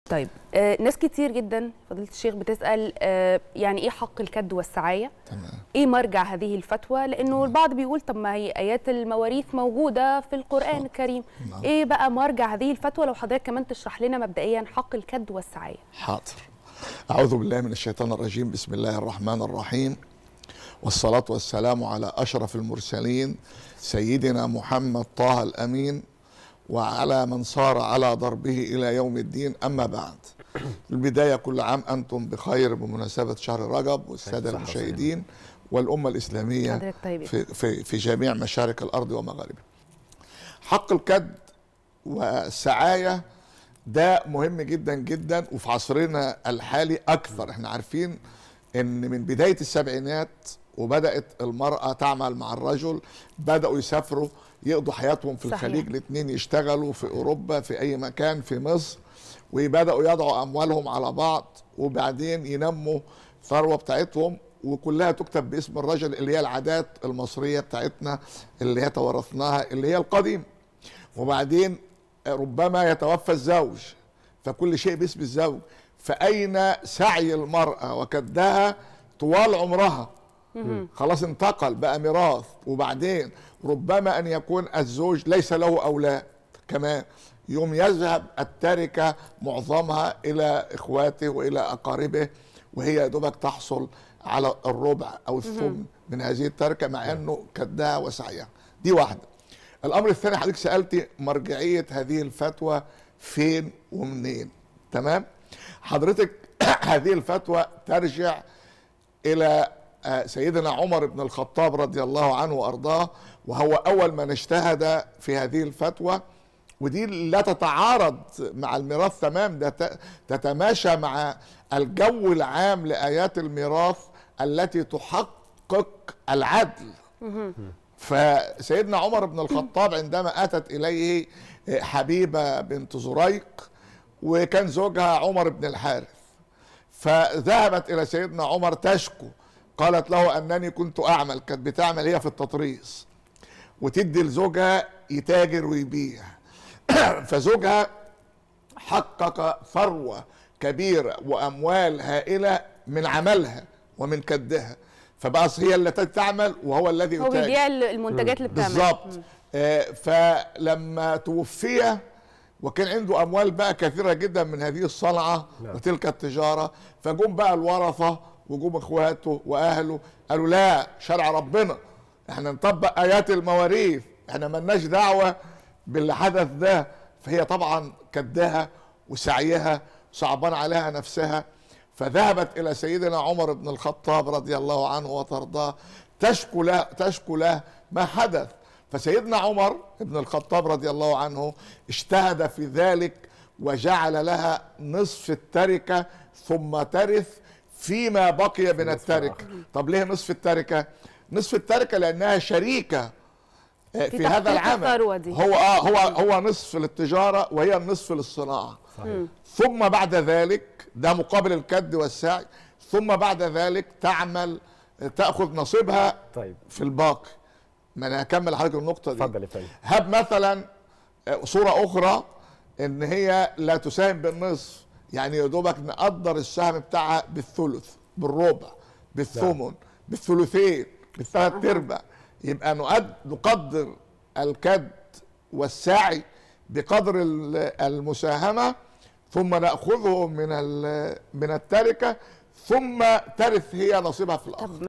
طيب آه ناس كتير جدا فضيله الشيخ بتسال آه يعني ايه حق الكد والسعايه تمام ايه مرجع هذه الفتوى لانه البعض بيقول طب ما هي ايات المواريث موجوده في القران الكريم نعم. ايه بقى مرجع هذه الفتوى لو حضرتك كمان تشرح لنا مبدئيا حق الكد والسعايه حاضر أعوذ بالله من الشيطان الرجيم بسم الله الرحمن الرحيم والصلاة والسلام على أشرف المرسلين سيدنا محمد طه الأمين وعلى من صار على ضربه إلى يوم الدين أما بعد في البداية كل عام أنتم بخير بمناسبة شهر رجب والسادة صحة المشاهدين والأمة الإسلامية حضرتك طيب في, في, في جميع مشارق الأرض ومغاربها حق الكد والسعاية ده مهم جدا جدا وفي عصرنا الحالي أكثر احنا عارفين ان من بداية السبعينات وبدأت المرأة تعمل مع الرجل بدأوا يسافروا يقضوا حياتهم في صحيح. الخليج الاثنين يشتغلوا في أوروبا في أي مكان في مصر وبدأوا يضعوا أموالهم على بعض وبعدين ينموا الثروة بتاعتهم وكلها تكتب باسم الرجل اللي هي العادات المصرية بتاعتنا اللي هي توارثناها اللي هي القديم وبعدين ربما يتوفى الزوج فكل شيء باسم الزوج فأين سعي المرأة وكدها طوال عمرها خلاص انتقل بقى ميراث وبعدين ربما أن يكون الزوج ليس له أولاد كمان يوم يذهب التركة معظمها إلى إخواته وإلى أقاربه وهي يا دوبك تحصل على الربع أو الثمن من هذه التركة مع أنه كدها وسعيها دي واحدة الأمر الثاني حضرتك سألتي مرجعية هذه الفتوى فين ومنين تمام حضرتك هذه الفتوى ترجع إلى آه، سيدنا عمر بن الخطاب رضي الله عنه وأرضاه وهو أول من اجتهد في هذه الفتوى ودي لا تتعارض مع الميراث تمام ده ت- تتماشى مع الجو العام لآيات الميراث التي تحقق العدل فسيدنا عمر بن الخطاب عندما أتت إليه حبيبة بنت زريق وكان زوجها عمر بن الحارث فذهبت إلى سيدنا عمر تشكو قالت له أنني كنت أعمل كانت بتعمل هي في التطريز وتدي لزوجها يتاجر ويبيع فزوجها حقق ثروة كبيرة وأموال هائلة من عملها ومن كدها فبقى هي التي تعمل وهو الذي هو يتاجر بيبيع المنتجات اللي بتعمل بالظبط آه، فلما توفي وكان عنده اموال بقى كثيره جدا من هذه الصنعه نعم. وتلك التجاره فجم بقى الورثه وجم اخواته واهله قالوا لا شرع ربنا احنا نطبق ايات المواريث احنا ملناش دعوه باللي حدث ده فهي طبعا كدها وسعيها صعبان عليها نفسها فذهبت الى سيدنا عمر بن الخطاب رضي الله عنه وترضاه تشكو له تشكو له ما حدث فسيدنا عمر بن الخطاب رضي الله عنه اجتهد في ذلك وجعل لها نصف التركه ثم ترث فيما بقي من التركه طب ليه نصف التركه نصف التركه لانها شريكه آه، في في هذا تحقيق العمل الثروة دي. هو اه هو هو نصف للتجاره وهي النصف للصناعه صحيح ثم بعد ذلك ده مقابل الكد والسعي ثم بعد ذلك تعمل تاخذ نصيبها طيب في الباقي ما انا هكمل حضرتك النقطه دي اتفضل يا فندم هب مثلا آه، صوره اخرى ان هي لا تساهم بالنصف يعني يا دوبك نقدر السهم بتاعها بالثلث بالربع بالثمن بالثلثين بالثلاث ارباع يبقى نقد نقدر الكد والسعي بقدر ال- المساهمه ثم ناخذه من ال- من التركه ثم ترث هي نصيبها في الاخر